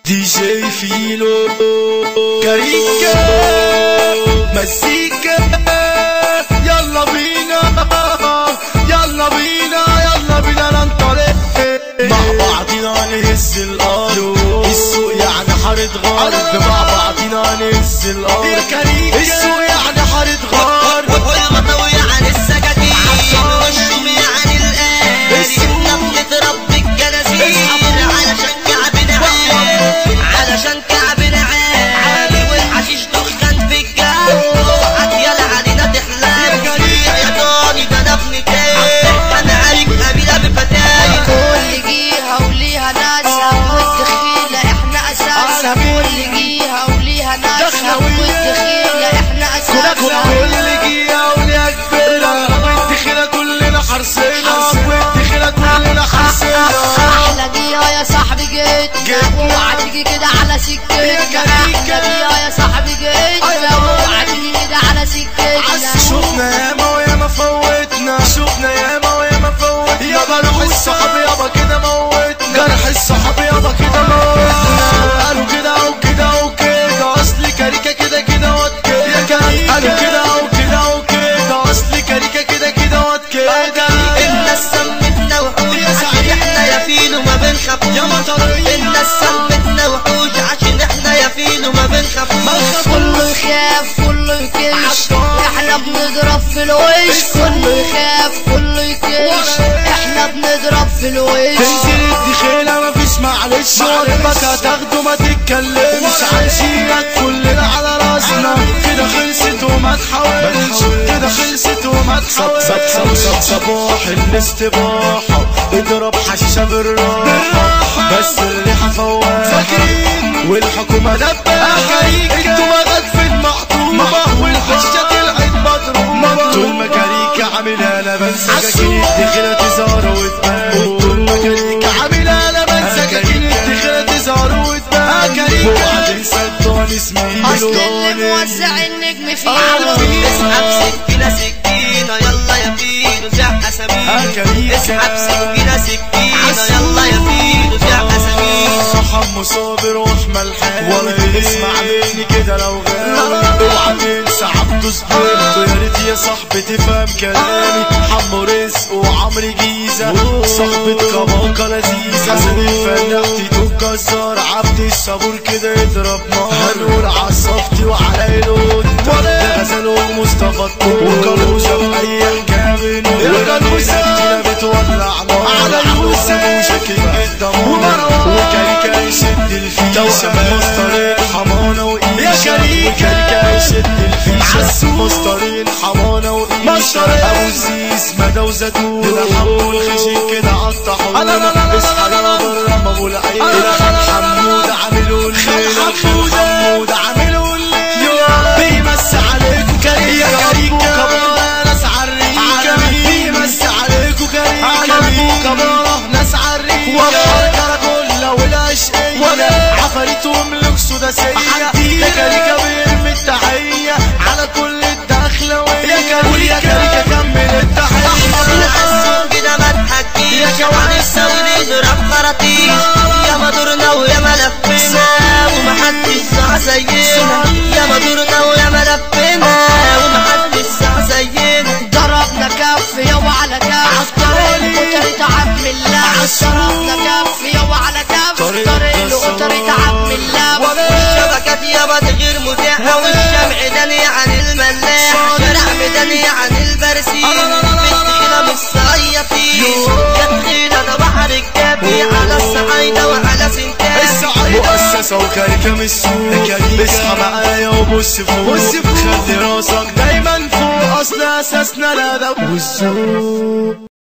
دي جي فيلو كاريكا مزيكا يلا بينا يلا بينا يلا بينا ننطلق مع بعضنا نهز الارض السوق يعني حارة غرب مع بعضنا نهز الارض السوق يعني حارة غرب والغطوي عن السكاكين والشوم عن الآن احنا بنتربي الجنازير علشان كعبنا عالي علشان كعبنا عالي والحشيش دخان في الجو عديال علينا تحلم يا طاني ده دفن تاني انا عليك قبيلة بفتاي كل جيها وليها ناسها والدخيلة احنا اساسها كل جيها وليها ناسها والدخيلة احنا اساسها كل جية وليها كبيرة والدخيلة كلنا حرسنا والدخيلة كلنا حرسنا احلى جيها يا صاحبي جيتنا اوعى تيجي كده على سكتنا احلى جيها يا صاحبي جيتنا اوعى تيجي كده على سكتنا شفنا ياما وياما فوتنا شفنا ياما وياما فوتنا يابا روح الصحاب يابا كده موتنا جرح الصحاب يابا كده موتنا قالوا كده او كده او كده اصل كاريكا كده كده وات كده قالوا كده او كده او كده اصل كاريكا كده كده وات كده الناس سمتنا وحوش يا عشان سعيد. احنا يا فيل وما بنخافوش يا مطرية. الناس سمتنا وحوش عشان احنا يا فيل وما بنخافوش كله يخاف كله يكش احنا بنضرب في الوش كله يخاف كله يكش احنا بنضرب في الوش تنزل الدخيلة مفيش معلش قلبك هتاخده ما تتكلمش عايشينك كلنا على راسنا كده خلصت وما تحاولش كده خلصت وما تحاولش صباح الاستباحة اضرب حشيشة بالراحة بس الريحة فواحة والحكومة دباحة انتوا مغادفين محطومة والحشيشة طلعت مضروبة طول ما كاريكا عاملها لبن سكاكين الدخيلة تزار وتبان طول ما كاريكا عاملها لبن سكاكين الدخيلة تزار وتبان وبعدين صدقوا اسمي اصل اللي موزع النجم فيه اسحب سكينة سكينة يلا يا فيل وزع اسامينا اسحب سكينة سكينة يلا يا فيل وزع اسامينا حمو صابر واحمل حالي ولا اسمع مني كده لو غالي اوعى تنسى عبده صبرته يا ريت يا صاحبي تفهم كلامي حمو رزق وعمرو جيزه صاحبة كباكا لذيذة حسن الفلاح تيتو الجزار عبد الصبور كده يضرب نار هنقول عصفتي وعلى لون ده غزل ومصطفى الطول وكروشة بأي حكاية بينهم يا كروشة بتولع نار على يوسف وشكل الدمار وكاريكا يشد الفيشة مصطرين حمانة وإيشة يا كاريكا يشد الفيشة مصطرين حمانة وإيشة أبو زيز مدى وزيتون حمو الخشن كده عالطحون اصحى يا بره أبو العين حمود عاملوا الليل حمود عاملوا الليل بيمس عليكم كاريكا كاريكا ناس عالريكا بيمس عليكم كاريكا كبارة ناس عالريكا والحركة كلها والعشقية عفاريت وملوك سداسية ده كاريكا بيرمي التحية على كل الدخلوية ويا كاريكا كمل التحية الحسون كده ما تحكيش عن السود نضرب خراطيش يا ما دورنا ويا ما لفينا ومحدش ساعة زينا يا ما دورنا ويا ما لفينا ومحدش ساعة زينا ضربنا كف يابا على كف طريق القطر تعب من اللف ضربنا كف يابا على كف طريق القطر تعب من اللف الشبكات يابا تغير متاحة والشمع داني عن الملاح شارع مداني عن البرسيم بالتخينة مش صيفين يا تخينة ده بحر الكافي على الصعايدة وعلى سنتين مؤسسة وكاريكا من السوق اصحى معايا وبص فوق خلي راسك دايما فوق اصل اساسنا الادب والذوق